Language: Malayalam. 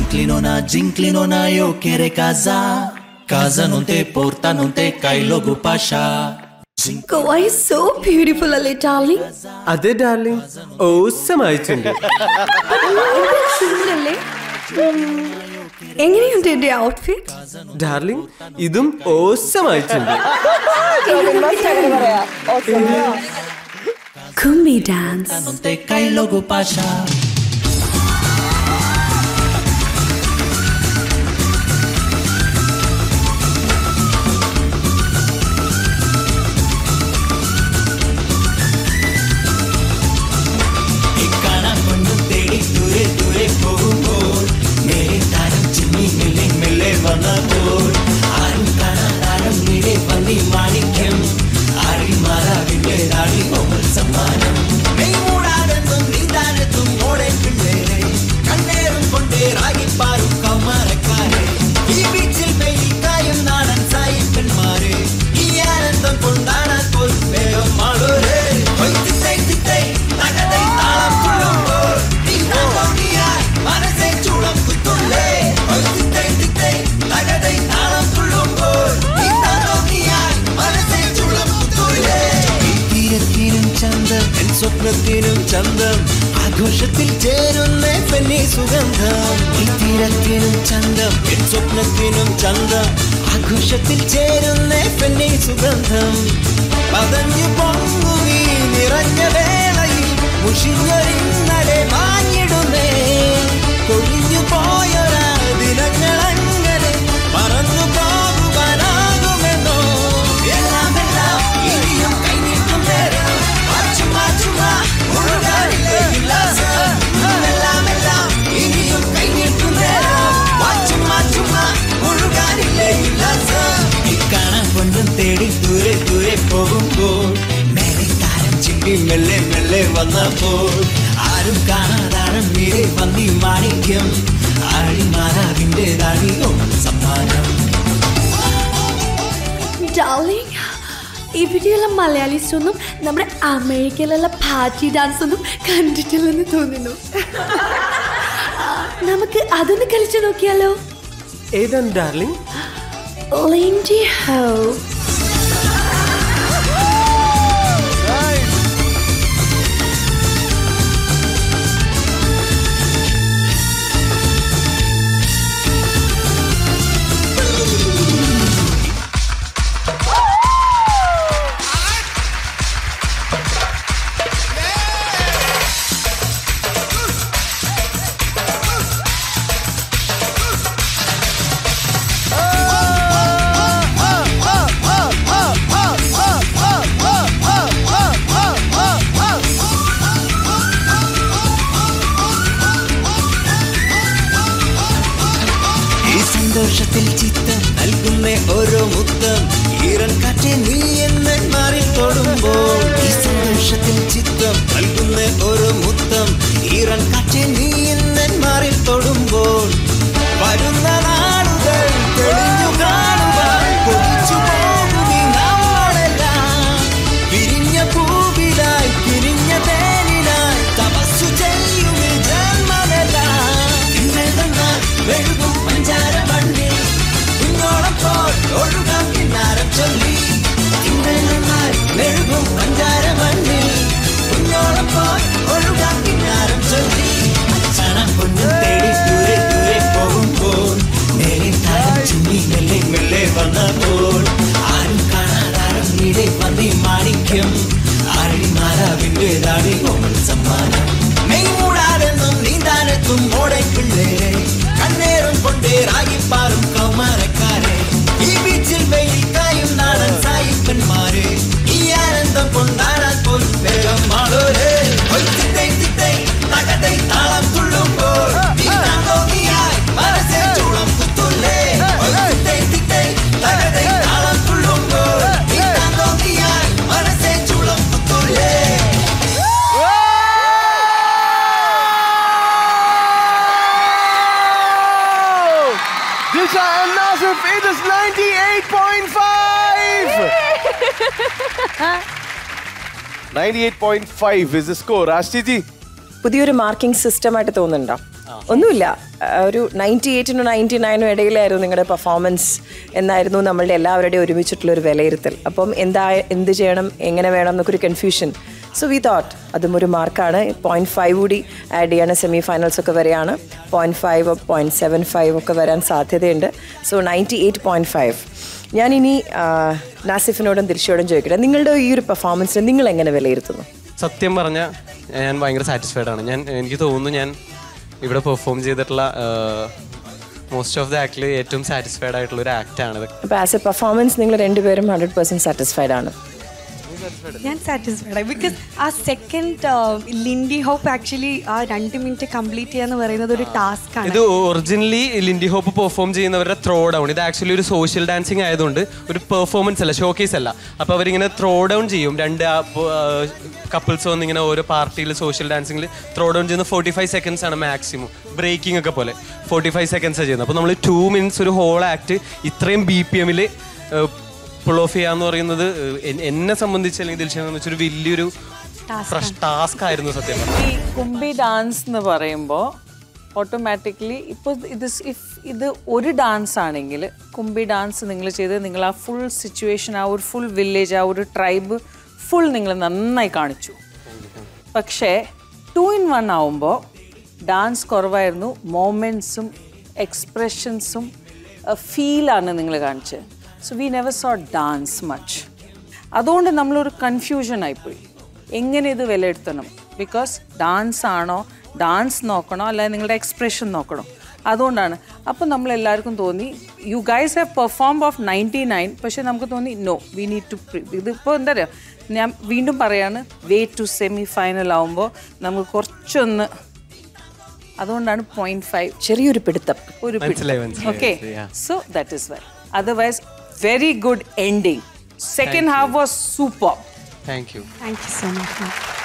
Inclinona, ginclinona, io chiere casa. Casa non te porta, non te cai logo pasha. Goa so beautiful അല്ലേ ഡാർലിംഗ് അതെ ഡാർലിംഗ് ഓസമായിട്ടുണ്ട് ചൂടല്ലേ എങ്ങനെയുണ്ട് എന്റെ ഔട്ട്ഫിറ്റ് ഡാർലിംഗ് ഇതും ഓസമായിട്ടുണ്ട് കുമ്പി dance Non te cai logo pasha. ഇക്കാണാൻ കൊണ്ടും തേടി ദൂരെ ദൂരെ പോകുമ്പോൾ മേലെ താരം ചിമ്മി മെല്ലെ മെല്ലെ വന്നപ്പോൾ ആരും കാണാതാരം നീടെ പന്നി മാണിക്യം ആരിമാറാവിന്റെ രാണി ഓമൽ സമ്മാനം മെയ്മൂടാതെന്നും നീന്താനെത്തും ഓടെ പിള്ളേരെ കണ്ണേറും കൊണ്ടേ റാഗിപ്പാറും കൗമാരക്കാരെ ഈ ബീച്ചിൽ വെയിൽ കായും നാടൻ സായിപ്പന്മാരെ ഈ ആനന്ദം കൊണ്ടാടാൻ പോലും വേഗം മാളൂരേ തിത്തൈ തിത്തൈ തകതൈ താളം തുള്ളുമ്പോൾ നീ താങ്കോങ്ങിയായി മനസ്സെ ചൂളം കുത്തുള്ളേ തിത്തൈ തിത്തൈ തകതൈ താളം തുള്ളുമ്പോൾ നീ താങ്കോങ്ങിയായി മനസ്സെ ചൂളം കുത്തുള്ളേ ഈ തീരത്തിനും ചന്തം എൻ സ്വപ്നത്തിനും ചന്തം ആഘോഷത്തിൽ ചേരുന്ന പെണ്ണി സുഗന്ധം ഈ തീരത്തിനും ചന്തം എൻ സ്വപ്നത്തിനും ചന്തം ആഘോഷത്തിൽ ചേരുന്ന പെണ്ണി സുഗന്ധം പതഞ്ഞു പൊങ്ങുകി നിറഞ്ഞ വേളയിൽ മുഷിഞ്ഞൊരിന്നലെ മാഞ്ഞിടുന്നേ കൊഴിഞ്ഞു പോയൊരാ ദിനങ്ങളങ്ങനെ മറന്നു പോകുവാനാകുമെന്നോ എല്ലാം എല്ലാം ഇനിയും കൈനീട്ടും നേരം ചുമ്മാ ചുമ്മാ മുഴുകാനില്ലേ ഉല്ലാസം എല്ലാം എല്ലാം ഇനിയും കൈനീട്ടും നേരം ചുമ്മാ ചുമ്മാ മുഴുകാനില്ലേ ഉല്ലാസം ഇക്കാണാൻ കൊണ്ടും തേടി ദൂരെ ദൂരെ പോകുമ്പോൾ മേലെ താരം ചിണ്ടി മെല്ലെ മെല്ലെ വന്നപ്പോൾ ആരും കാണാതാരം മീരെ വന്നി മാണിക്യം ആഴിമാറാവിന്റെ റാണിയോ സമ്മാനം ഡാർലിംഗ് ഇവിടെയുള്ള മലയാളീസ് ഒന്നും നമ്മുടെ അമേരിക്കയിലുള്ള പാർട്ടി ഡാൻസ് ഒന്നും കണ്ടിട്ടില്ലെന്ന് തോന്നുന്നു ആ, നമുക്ക് അതൊന്ന് കളിച്ചു നോക്കിയാലോ ഏതാണ് ഡാർലിംഗ് ലിൻഡി ഹോ ഈ സന്തോഷത്തിൽ ചിത്തം നൽകുന്ന ഓരോ മുത്തം ഈറൻ കാറ്റെ നീ എന്ന് മാറി തൊടുമ്പോൾ ഈ സന്തോഷത്തിൽ ചിത്തം നൽകുന്ന ഓരോ മുത്തം ഈറൻ കാറ്റെ നീ എന്ന് മാറി തൊടുമ്പോൾ വരുന്ന നാളുകൾ തെളിഞ്ഞു കാണുവാൻ കൊതിച്ചു പോകുമീ നമ്മളെല്ലാം വിരിഞ്ഞ പൂവിലായി പിരിഞ്ഞ തേനിലായി തപസ്സു ചെയ്യും ഈ ജന്മമെല്ലാം ഇന്നൽ വന്നാൽ വെഴുകും പഞ്ചാര മണ്ണിൽ കുഞ്ഞോടപ്പോൾ ഒഴുകാം കിന്നാരം ചൊല്ലി ഇന്നൽ വന്നാൽ വെഴുകും പഞ്ചാര മണ്ണിൽ കുഞ്ഞോടപ്പോൾ ഒഴുകാം കിന്നാരം ചൊല്ലി അച്ഛനം കൊണ്ടും തേടി ദൂരെ ദൂരെ പോകുമ്പോൾ നേരെ താരം ചുമ്മി മെല്ലെ മെല്ലെ വന്നപ്പോൾ ആരും കാണാതാരം നീടെ വന്നി മാണിക്യം ആഴിമാരാവിന്റെ ദാടി ഓമൽ സമ്മാനം മെയ് മൂടാതെന്നും നീന്താനെത്തും ഓടെ പിള്ളേരെ കണ്ണേറും കൊണ്ടേ റാഗിപ്പാറും കൗമാരക്കാരെ ഈ ബീച്ചിൽ വെയിൽ കായും നാടൻ സായിപ്പന്മാരെ ഈ ആനന്ദം കൊണ്ടാടാൻ പോലും വേഗം മാളോരെ തിത്തൈ തിത്തൈ തകതൈ താളം തുള്ളുമ്പോൾ നീ താങ്കോങ്ങിയായി മനസ്സെ ചൂളം കുത്തുള്ളേ തിത്തൈ തിത്തൈ തകതൈ താളം തുള്ളുമ്പോൾ നീ താങ്കോങ്ങിയായി മനസ്സെ ചൂളം കുത്തുള്ളേ Disha and Nasif, it is 98.5! 98.5 is the score. Ashti ji, പുതിയൊരു മാർക്കിംഗ് സിസ്റ്റമായിട്ട് തോന്നുന്നുണ്ടോ ഒന്നുമില്ല ആ, ഒരു നയൻറ്റി എയ്റ്റിനും നയൻറ്റി നയനും ഇടയിലായിരുന്നു നിങ്ങളുടെ പെർഫോമൻസ് എന്നായിരുന്നു നമ്മളുടെ എല്ലാവരുടെയും ഒരുമിച്ചിട്ടുള്ള ഒരു വിലയിരുത്തൽ അപ്പം എന്താ എന്ത് ചെയ്യണം എങ്ങനെ വേണം എന്നൊക്കെ ഒരു കൺഫ്യൂഷൻ സോ വി തോട്ട് അതും ഒരു മാർക്കാണ് പോയിന്റ് ഫൈവ് കൂടി ആഡ് ചെയ്യാണ് സെമി ഫൈനൽസ് ഒക്കെ വരെയാണ് point five point seven five ഒക്കെ വരാൻ സാധ്യതയുണ്ട് so ninety eight point five ഞാനിനി ആ, നാസിഫിനോടും ദിർശയോടും ചോദിക്കട്ടെ നിങ്ങളുടെ ഈ ഒരു പെർഫോമൻസിനെ നിങ്ങൾ എങ്ങനെ വിലയിരുത്തുന്നു സത്യം പറഞ്ഞ ഞാൻ ഭയങ്കര സാറ്റിസ്ഫൈഡ് ആണ് ഞാൻ എനിക്ക് തോന്നുന്നു ഞാൻ ഇവിടെ പെർഫോം ചെയ്തിട്ടുള്ള മോസ്റ്റ് ഓഫ് ദ ആക്ടിൽ ഏറ്റവും സാറ്റിസ്ഫൈഡ് ആയിട്ടുള്ള ഒരു ആക്ട് ആണ് അപ്പോൾ ആസ് എ പെർഫോമൻസ് നിങ്ങൾ രണ്ടുപേരും ഹൺഡ്രഡ് പെർസെൻറ്റ് സാറ്റിസ്ഫൈഡ് ആണ് ഞാൻ സാറ്റിസ്ഫൈഡ് ബിക്കോസ് ആ സെക്കൻഡ് ലിൻഡി ഹോപ്പ് ആക്ച്വലി ആ രണ്ട് മിനിറ്റ് കംപ്ലീറ്റ് ചെയ്യാന്ന് പറയുന്നത് ഒരു ടാസ്ക് ആണ് ഇത് ഒറിജിനലി ലിൻഡി ഹോപ്പ് പെർഫോം ചെയ്യുന്നവരുടെ ത്രോ ഡൗൺ ഇത് ആക്ച്വലി ഒരു സോഷ്യൽ ഡാൻസിങ് ആയതുകൊണ്ട് ഒരു പെർഫോമൻസ് അല്ല ഷോക്കേസ് അല്ല അപ്പോൾ അവരിങ്ങനെ ത്രോ ഡൗൺ ചെയ്യും രണ്ട് കപ്പിൾസ് വന്ന് ഇങ്ങനെ ഓരോ പാർട്ടിയിൽ സോഷ്യൽ ഡാൻസിങ്ങിൽ ത്രോ ഡൗൺ ചെയ്യുന്ന ഫോർട്ടി ഫൈവ് സെക്കൻഡ്സ് ആണ് മാക്സിമം ബ്രേക്കിംഗ് ഒക്കെ പോലെ ഫോർട്ടി ഫൈവ് സെക്കൻഡ്സ് ചെയ്യുന്നത് അപ്പോൾ നമ്മൾ ടു മിനിറ്റ്സ് ഒരു ഹോൾ ആക്ട് ഇത്രയും ബി പി എമ്മിൽ പുൾ ഓഫ് ചെയ്യാന്ന് പറയുന്നത് എൻ- എന്നെ സംബന്ധിച്ച് അല്ലെങ്കിൽ ദിൽഷനെ വെച്ചൊരു വലിയൊരു ടാസ്ക് ആയിരുന്നു സത്യം പറഞ്ഞാൽ ഈ കുംബി ഡാൻസ് എന്ന് പറയുമ്പോൾ ഓട്ടോമാറ്റിക്കലി ഇപ്പോൾ ഇത് ഇഫ് ഇത് ഒരു ഡാൻസ് ആണെങ്കിൽ കുംബി ഡാൻസ് നിങ്ങൾ ചെയ്ത് നിങ്ങൾ ആ ഫുൾ സിറ്റുവേഷൻ ആ ഒരു ഫുൾ വില്ലേജ് ആ ഒരു ട്രൈബ് ഫുൾ നിങ്ങൾ നന്നായി കാണിച്ചു പക്ഷേ ടു ഇൻ വൺ ആവുമ്പോൾ ഡാൻസ് കുറവായിരുന്നു മൊമെൻറ്റ്സും എക്സ്പ്രഷൻസും ഫീലാണ് നിങ്ങൾ കാണിച്ചത് so we never so dance much അതുകൊണ്ട് നമ്മളൊരു കൺഫ്യൂഷൻ ആയിപ്പോയി എങ്ങനെ ഇത് വിലയിരുത്തണം ബിക്കോസ് ഡാൻസ് ആണോ ഡാൻസ് നോക്കണോ അല്ലാതെ നിങ്ങളുടെ എക്സ്പ്രഷൻ നോക്കണോ അതുകൊണ്ടാണ് അപ്പോൾ നമ്മൾ എല്ലാവർക്കും തോന്നി you guys have perform of ninety nine പക്ഷേ നമുക്ക് തോന്നി നോ വി നീഡ് ടു ഇതിപ്പോൾ എന്താ പറയുക ഞാൻ വീണ്ടും പറയാണ് വേ ടു സെമി ഫൈനൽ ആവുമ്പോൾ നമുക്ക് കുറച്ചൊന്ന് അതുകൊണ്ടാണ് പോയിന്റ് ഫൈവ് ചെറിയൊരു പിടുത്തം ഒരു മനസ്സിലായി, മനസ്സിലായി, okay so that is well otherwise very good ending second half was super thank you thank you so much